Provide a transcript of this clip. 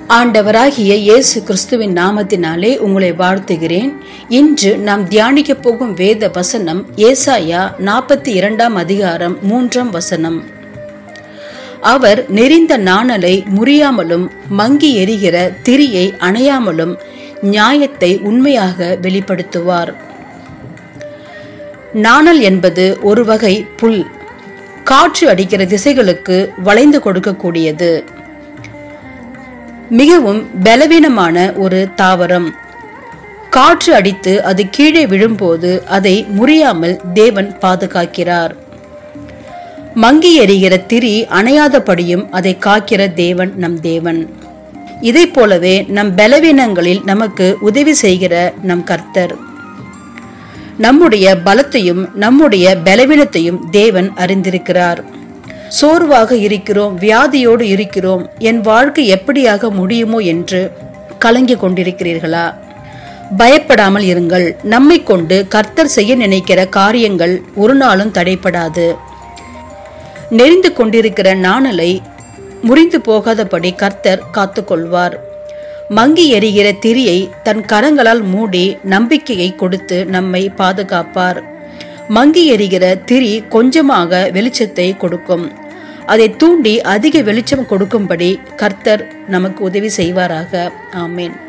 ஆண்டவராகிய இயேசு கிறிஸ்துவின் நாமத்தினாலே உங்களை வாழ்த்துகிறேன் இன்று நாம் தியானிக்க போகும் வேத வசனம் ஏசாயா நாற்பத்தி இரண்டாம் அதிகாரம் மூன்றாம் வசனம் அவர் நெறிந்த நாணலை முறியாமலும் மங்கி எரிகிற திரியை அணையாமலும் நியாயத்தை உண்மையாக வெளிப்படுத்துவார் நாணல் என்பது ஒரு வகை புல் காற்று அடிக்கிற திசைகளுக்கு வளைந்து கொடுக்கக்கூடியது மிகவும் பலவீனமான ஒரு தாவரம் காற்று அடித்து அது கீழே விழும்போது அதை முறியாமல் தேவன் பாதுகாக்கிறார் மங்கி எறிகிற திரி அணையாதபடியும் அதை காக்கிற தேவன் நம் தேவன் இதை போலவே நம் பலவீனங்களில் நமக்கு உதவி செய்கிற நம் கர்த்தர் நம்முடைய பலத்தையும் நம்முடைய பலவீனத்தையும் தேவன் அறிந்திருக்கிறார் சோர்வாக இருக்கிறோம் வியாதியோடு இருக்கிறோம் என் வாழ்க்கை எப்படியாக முடியுமோ என்று கலங்கிக் கொண்டிருக்கிறீர்களா பயப்படாமல் இருங்கள் நம்மை கொண்டு கர்த்தர் செய்ய நினைக்கிற காரியங்கள் ஒரு நாளும் தடைப்படாது நெறிந்து கொண்டிருக்கிற நாணலை முறிந்து போகாதபடி கர்த்தர் காத்துக்கொள்வார் மங்கி எரிகிற திரியை தன் கரங்களால் மூடி நம்பிக்கையை கொடுத்து நம்மை பாதுகாப்பார் மங்கி எரிகிற திரி கொஞ்சமாக வெளிச்சத்தை கொடுக்கும் அதை தூண்டி அதிக வெளிச்சம் கொடுக்கும்படி கர்த்தர் நமக்கு உதவி செய்வாராக ஆமேன்